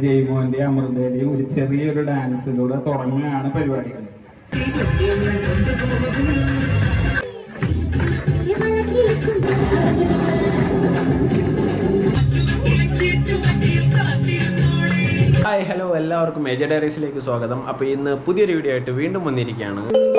ജയ്മോന്റെയും അമൃതയുടെയും ഒരു ചെറിയൊരു ഡാൻസിലൂടെ തുടങ്ങുകയാണ് പരിപാടികൾ ഹായ് ഹലോ എല്ലാവർക്കും മേജർ ഡയറീസിലേക്ക് സ്വാഗതം അപ്പോൾ ഇന്ന് പുതിയൊരു വീഡിയോ ആയിട്ട് വീണ്ടും വന്നിരിക്കുകയാണ്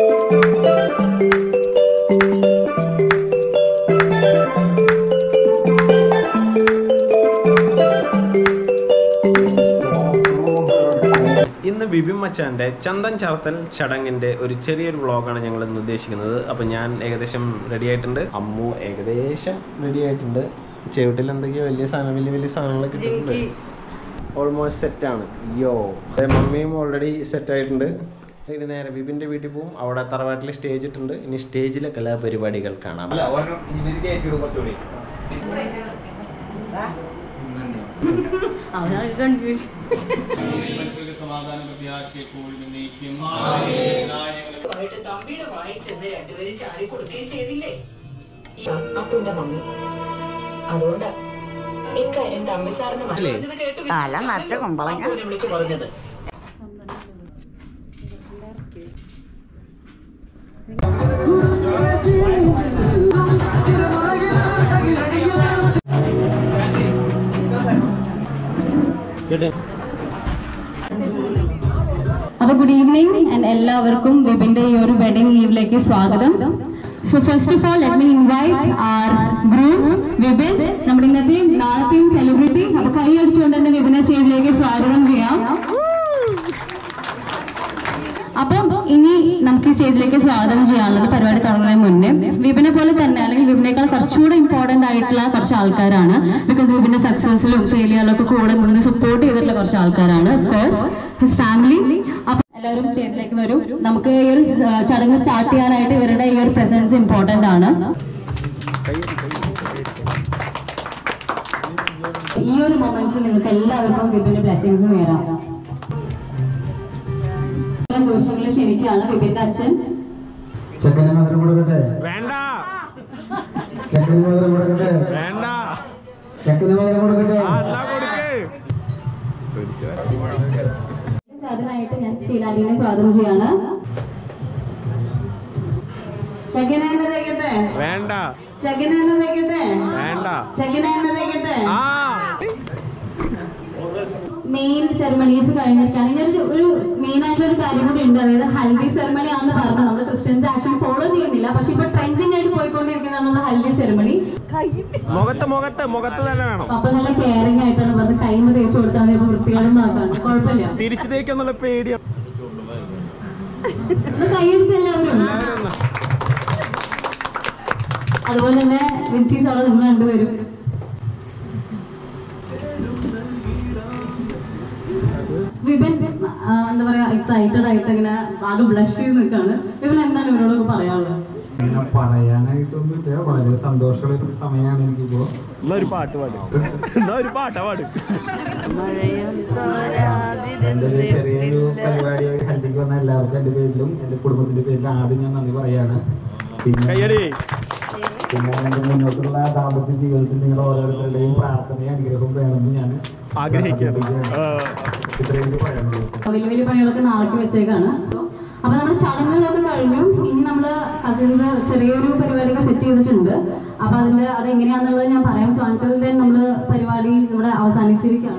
ഇന്ന് ബിബിൻ മച്ചാൻ്റെ ചന്തൻ ചാർത്തൽ ചടങ്ങിൻ്റെ ഒരു ചെറിയൊരു വ്ളോഗാണ് ഞങ്ങൾ ഇന്ന് ഉദ്ദേശിക്കുന്നത് അപ്പോൾ ഞാൻ ഏകദേശം റെഡി ആയിട്ടുണ്ട് അമ്മു ഏകദേശം റെഡി ആയിട്ടുണ്ട് ചെവിട്ടിൽ എന്തൊക്കെയോ വലിയ സാധനം വലിയ വലിയ സാധനങ്ങളൊക്കെ ഇട്ടിട്ടുണ്ട് ഓൾമോസ്റ്റ് സെറ്റാണ് യോ മമ്മിയും ഓൾറെഡി സെറ്റ് ആയിട്ടുണ്ട് ഇനി നേരെ ബിബിന്റെ വീട്ടിൽ പോകും അവിടെ തറവാട്ടിൽ സ്റ്റേജ് ഇട്ടുണ്ട് ഇനി സ്റ്റേജിലെ കലാപരിപാടികൾ കാണാം ആയിട്ട് തമ്പിയുടെ വായി ചെന്ന് രണ്ടുപേരും ചാടി കൊടുക്കുകയും ചെയ്തില്ലേ അപ്പുന്റെ മമ്മി അതുകൊണ്ടാ ഇക്കാര്യം തമ്പി സാറിന് മനസ്സിലായത് കേട്ട് വിശ്വസിച്ചാണല്ലോ അപ്പുവിനെ വിളിച്ചു പറഞ്ഞത് അപ്പൊ ഗുഡ് ഈവനിങ് ആൻഡ് എല്ലാവർക്കും വിപിന്റെ ഈ ഒരു വെഡിങ് ലീവിലേക്ക് സ്വാഗതം so first of all let me invite our groom Vipin നമ്മുടെ ഇന്നത്തെയും നാളത്തെയും സെലിബ്രിറ്റി അപ്പൊ കൈ അടിച്ചുകൊണ്ട് തന്നെ വിപിനെ സ്റ്റേജിലേക്ക് സ്വാഗതം ചെയ്യാം അപ്പം ഇനി നമുക്ക് ഈ സ്റ്റേജിലേക്ക് സ്വാഗതം ചെയ്യാനുള്ളത് പരിപാടി തുടങ്ങുന്നതിന് മുന്നേ വിപിനെ പോലെ തന്നെ അല്ലെങ്കിൽ വിപിനേക്കാൾ കുറച്ചുകൂടെ ഇമ്പോർട്ടന്റ് ആയിട്ടുള്ള കുറച്ച് ആൾക്കാരാണ് ബിക്കോസ് വിപിന്റെ സക്സസിലും ഫെയിലിയറിലും ഒക്കെ കൂടെ നിന്ന് സപ്പോർട്ട് ചെയ്തിട്ടുള്ള കുറച്ച് ആൾക്കാരാണ് ഓഫ് കോഴ്സ് ഹിസ് ഫാമിലി അപ്പൊ എല്ലാവരും സ്റ്റേജിലേക്ക് വരും നമുക്ക് ഈ ഒരു ആ, ചടങ്ങ് സ്റ്റാർട്ട് ചെയ്യാനായിട്ട് ഇവരുടെ ഈ ഒരു പ്രസൻസ് ഇമ്പോർട്ടന്റ് ആണ് ഈ ഒരു മൊമെന്റിൽ നിങ്ങൾക്ക് എല്ലാവർക്കും വിപിന്റെ ബ്ലെസ്സിങ്സ് നേരാം ദോഷങ്ങളെ ക്ഷണിക്കുകയാണ് വിപിന്റെ അച്ഛൻ ചെക്കന് മധുരം കൊടുക്കട്ടെ വേണ്ട ചെക്കന് മധുരം കൊടുക്കട്ടെ വേണ്ട ചെക്കന് മധുരം കൊടുക്കട്ടെ അതിനായിട്ട് ഞാൻ ഷീലാലിനെ സ്വാഗതം ചെയ്യാണ് ചെക്കനെ എണ്ണ തേക്കട്ടെ വേണ്ട ചെക്കനെ എണ്ണ തേക്കട്ടെ വേണ്ട ചെക്കനെ എണ്ണ തേക്കട്ടെ ആ മെയിൻ സെറമണീസ് കഴിഞ്ഞിട്ടാണ് ഇനി ഒരു ഒരു മെയിൻ ആയിട്ടുള്ള ഒരു കാര്യം കൂടി ഉണ്ട് അതായത് ഹൽദി സെറമണി ആണെന്ന് പറഞ്ഞു നമ്മൾ ക്രിസ്ത്യൻസ് ആക്ച്വലി ഫോളോ ചെയ്യുന്നില്ല പക്ഷെ ഇപ്പൊ ട്രെൻഡിങ് ആയിട്ട് പോയിക്കൊണ്ടിരിക്കുന്നതാണ് നമ്മുടെ ഹൽദി സെറമണി മുഖത്ത് മുഖത്ത് മുഖത്ത് തന്നെ വേണം അപ്പൊ നല്ല കെയറിംഗ് ആയിട്ടാണ് പറഞ്ഞ് കൈമ തേച്ച് കൊടുത്താൽ മതി അപ്പൊ വൃത്തികളും ആക്കാണ് കുഴപ്പമില്ല തിരിച്ചു തേക്കെന്നുള്ള പേടിയാണ് ഒന്ന് കൈയടിച്ച് എല്ലാവരും അതുപോലെ തന്നെ വിൻസീസ് അവിടെ നിങ്ങൾ രണ്ടുപേരും വിപിൻ ആ, എന്താ പറയാ എക്സൈറ്റഡ് ആയിട്ട് ഇങ്ങനെ ആകെ ബ്ലഷ് ചെയ്ത് നിൽക്കാണ് വിപിൻ എന്താണ് ഇവരോടൊക്കെ പറയാനുള്ളത് അങ്ങനെ പറയാനായിട്ടൊന്നുമില്ല വളരെ സന്തോഷമുള്ള ഒരു സമയമാണ് എനിക്കിപ്പോ എന്നാ ഒരു പാട്ട് പാട് എന്നാ ഒരു പാട്ടാ പാട് എന്റെ ഒരു ചെറിയൊരു പരിപാടി ഹൽദിക്ക് വന്ന എല്ലാവർക്കും എന്റെ പേരിലും എന്റെ കുടുംബത്തിന്റെ പേരിലും ആദ്യം ഞാൻ നന്ദി പറയാണ് പിന്നെ കയ്യടി പിന്നെ എന്റെ മുന്നോട്ടുള്ള ദാമ്പത്യ ജീവിതത്തിൽ നിങ്ങൾ ഓരോരുത്തരുടെയും പ്രാർത്ഥനയും അനുഗ്രഹവും വേണമെന്ന് ഞാൻ ആഗ്രഹിക്കുകയാണ് ആ. ഇത്രയും പറയുന്നത് വലിയ വലിയ പണികളൊക്കെ നാളേക്ക് വെച്ചേക്കാണ് സോ അപ്പൊ നമ്മുടെ ചടങ്ങുകളൊക്കെ കഴിഞ്ഞു ഇനി നമ്മള് കസിൻസ് ചെറിയൊരു പരിപാടിയൊക്കെ സെറ്റ് ചെയ്തിട്ടുണ്ട് അപ്പൊ അതിന്റെ അത് എങ്ങനെയാന്നുള്ളത് ഞാൻ പറയാം സോ അൺടിൽ ദെൻ നമ്മള് പരിപാടി ഇവിടെ അവസാനിച്ചിരിക്കുകയാണ്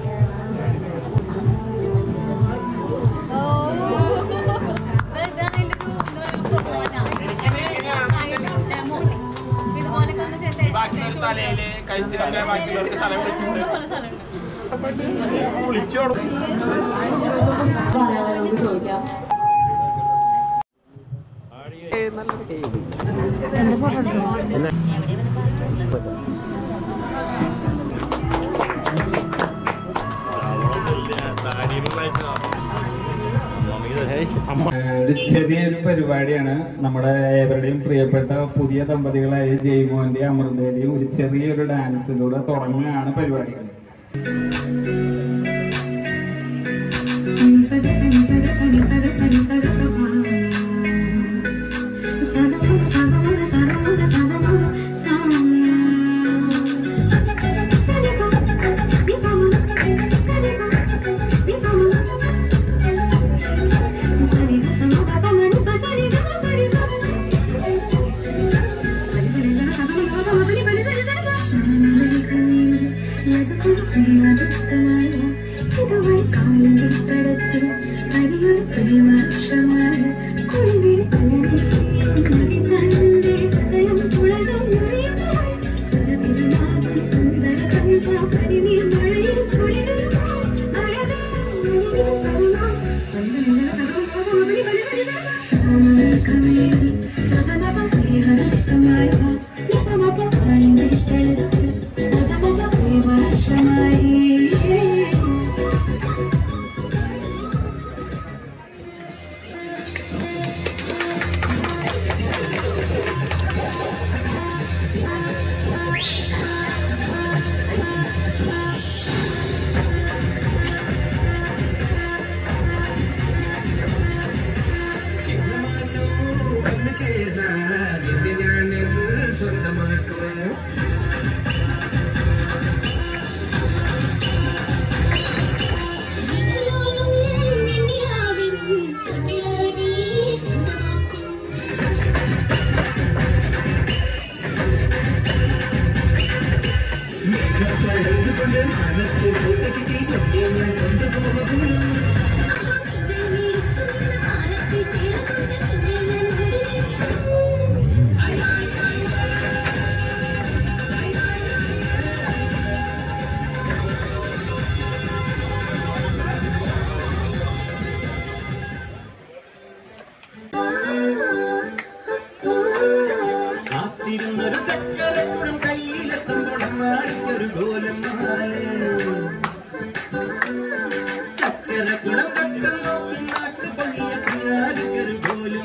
പറയാനുള്ളത് നമുക്ക് ചോദിക്കാം ഇത് ചെറിയൊരു പരിപാടിയാണ് നമ്മുടെ ഏവരുടെയും പ്രിയപ്പെട്ട പുതിയ ദമ്പതികളായ ജയ്മോന്റെയും അമൃതയുടെയും ഒരു ചെറിയൊരു ഡാൻസിലൂടെ തുടങ്ങുകയാണ് പരിപാടികൾ Thank you. കാത്തിരുന്നൊരു ചക്കരക്കുടം കയ്യിലെത്തുമ്പോൾ മാറിക്കൊരു കോലം ചക്കരക്കുടം കട്ടുന്നു പിന്നാക്ക് പൊള്ളിയൊരു കോലം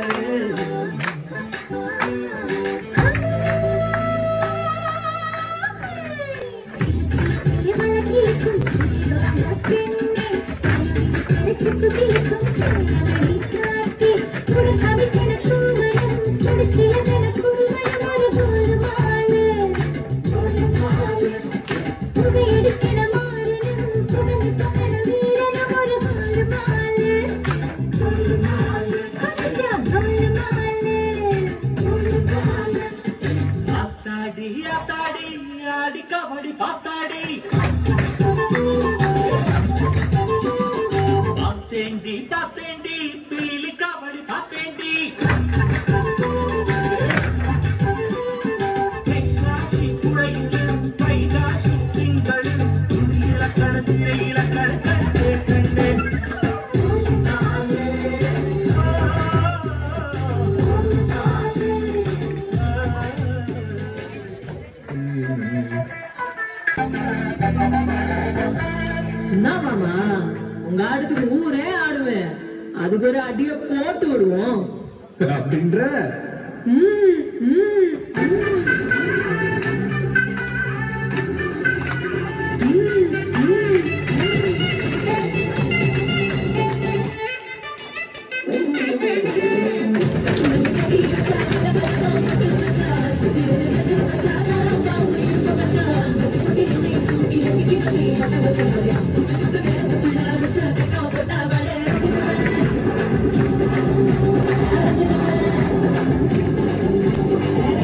ആത്താടി ആത്താടി ആടി കബടി പാത്താടി പാത്തേണ്ടി പാത്തേണ്ടി പീലി കബടി പാത്തേണ്ടി തെക്കാശി പുഴയിലും പൈതാശി തിങ്കളും തുണിയിലക്കട തിരയിലക്കട കണ്ടേ കണ്ടേ என்ன மாமா உங்க ஆட்டத்துக்கு ஊரே ஆடுவேன் அதுக்கு ஒரு அடிய போட்டு விடுவோம் அப்படின்ற ம், ம், Thank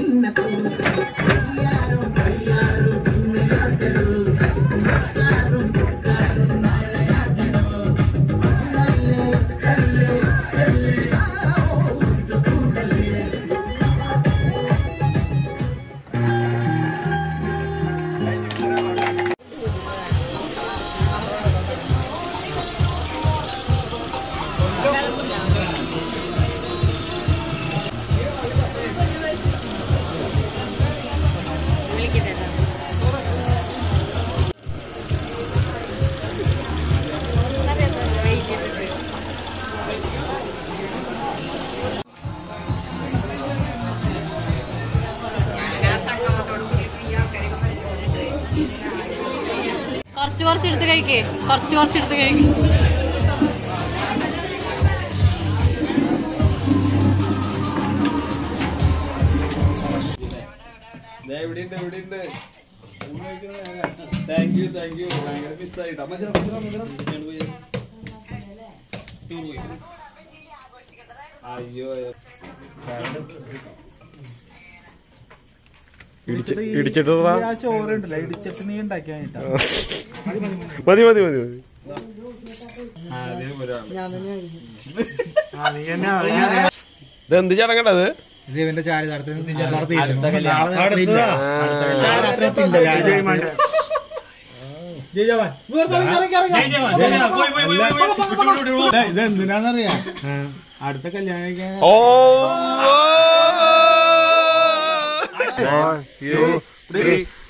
കുറച്ച് കുറച്ച് എടുത്ത് കഴിക്കേ കുറച്ച് കുറച്ച് എടുത്ത് കഴിക്കും എവിടെയുണ്ട് എവിടെയുണ്ട് താങ്ക് യു താങ്ക് യു ഭയങ്കര മിസ്സായിട്ട് അമ്മ ചെറ, ചെറ, ചെറ. ഇങ്ങോട്ട് പോയി. ഇങ്ങോട്ട് പോയി. അയ്യോ ഇടിച്ചിട്ടാ ആ ചോറുണ്ടല്ലോ ഇടിച്ചിട്ട് നീ ഉണ്ടാക്കിയാ മതി മതി മതി മതി ഇതെന്ത് ചടങ്ങണ്ടത് ഇത് ഇവന്റെ ചാരി നടത്തി ഇതെന്തിനാന്നറിയാ അടുത്ത കല്യാണം കഴിക്കാൻ ഓ One, two, three.